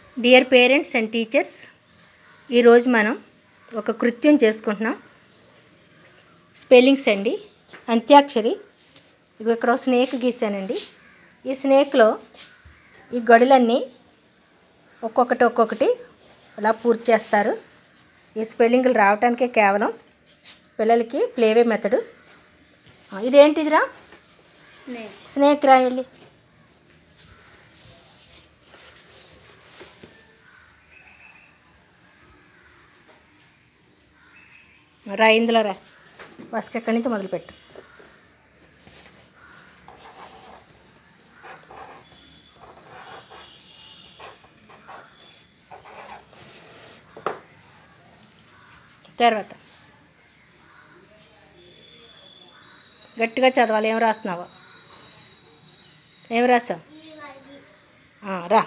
Dear parents and teachers ఈరోజు మనం ఒక కృత్యం చేసుకుంటున్నాం స్పెల్లింగ్స్ అండి అంత్యాక్షరి ఇగో ఇక్కడ ఒక స్నేక్ గీసానండి ఈ స్నేక్లో ఈ గడులన్నీ ఒక్కొక్కటి ఒక్కొక్కటి అలా పూర్తి చేస్తారు ఈ స్పెల్లింగ్లు రావటానికే కేవలం పిల్లలకి ప్లేవే మెథడు ఆ, ఇదేంటిదిరా స్నేక్ రాయాలి రా ఇందులో రా ఫస్ట్ ఎక్కడి నుంచి మొదలుపెట్టు తర్వాత గట్టిగా చదవాలి ఏం రాస్తున్నావు ఏం రాసావు ఆ, రా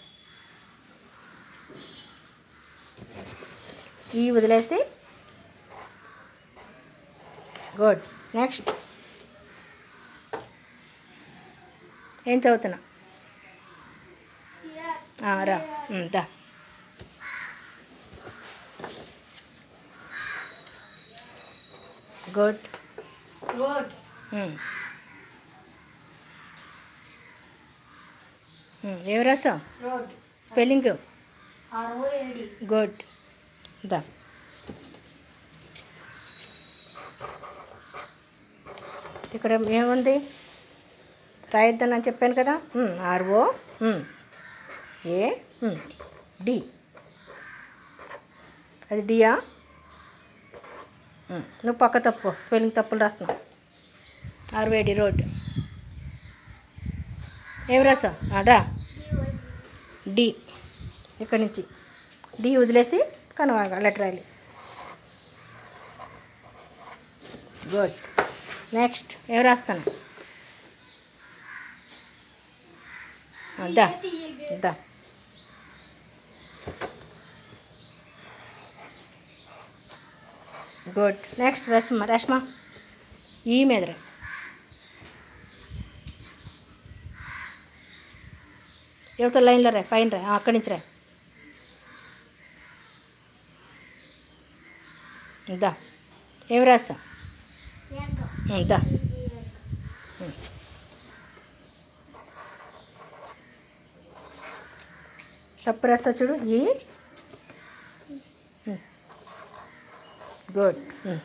ఈ వదిలేసి గుడ్ నెక్స్ట్ ఏం చదువుతున్నా ఆ, రా ఉమ్, దా గుడ్ రోడ్ ఉమ్. ఉమ్, ఏం రాసావు road spelling R O A D good దా ఇక్కడ ఏముంది రాయొద్దని అని చెప్పాను కదా ఉమ్, ఆర్ఓ ఉమ్, ఏ ఉమ్, డి అది డియా ఉమ్, నువ్వు పక్క తప్పు స్పెల్లింగ్ తప్పులు రాస్తున్నావు ఆర్వేడి రోడ్ ఏం రాసావు అదా డి ఇక్కడి నుంచి డి వదిలేసి కనవాగా లెటర్ రాయాలి గుడ్ నెక్స్ట్ ఏం రాస్తాను ఆ, దా దా గుడ్ నెక్స్ట్ రస్మ రష్మ ఈ మీద రా యువత లైన్లో రా పైన రా ఆ, అక్కడి నుంచి రా దా ఏం రాసా దా తప్పు రాసా చూడు ఈ గుడ్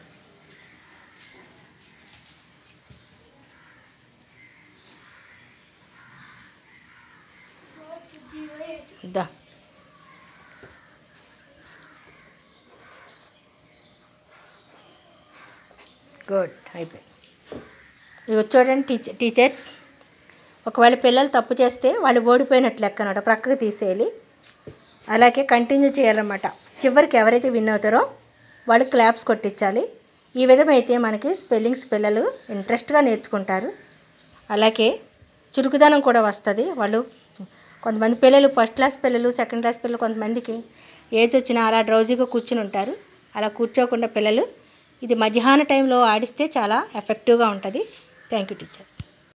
దా గుడ్ అయిపోయింది ఇవి చూడండి టీచ టీచర్స్ ఒకవేళ పిల్లలు తప్పు చేస్తే వాళ్ళు ఓడిపోయినట్లు లెక్క అనమాట ప్రక్కకు తీసేయాలి అలాగే కంటిన్యూ చేయాలన్నమాట చివరికి ఎవరైతే విన్ అవుతారో వాళ్ళు క్లాప్స్ కొట్టించాలి ఈ విధమైతే మనకి స్పెల్లింగ్స్ పిల్లలు ఇంట్రెస్ట్గా నేర్చుకుంటారు అలాగే చురుకుదనం కూడా వస్తుంది వాళ్ళు కొంతమంది పిల్లలు ఫస్ట్ క్లాస్ పిల్లలు సెకండ్ క్లాస్ పిల్లలు కొంతమందికి ఏజ్ వచ్చినా అలా డ్రౌజీగా కూర్చుని ఉంటారు అలా కూర్చోకుండా పిల్లలు ఇది మధ్యాహ్న టైంలో ఆడిస్తే చాలా ఎఫెక్టివ్గా ఉంటుంది థ్యాంక్ యూ టీచర్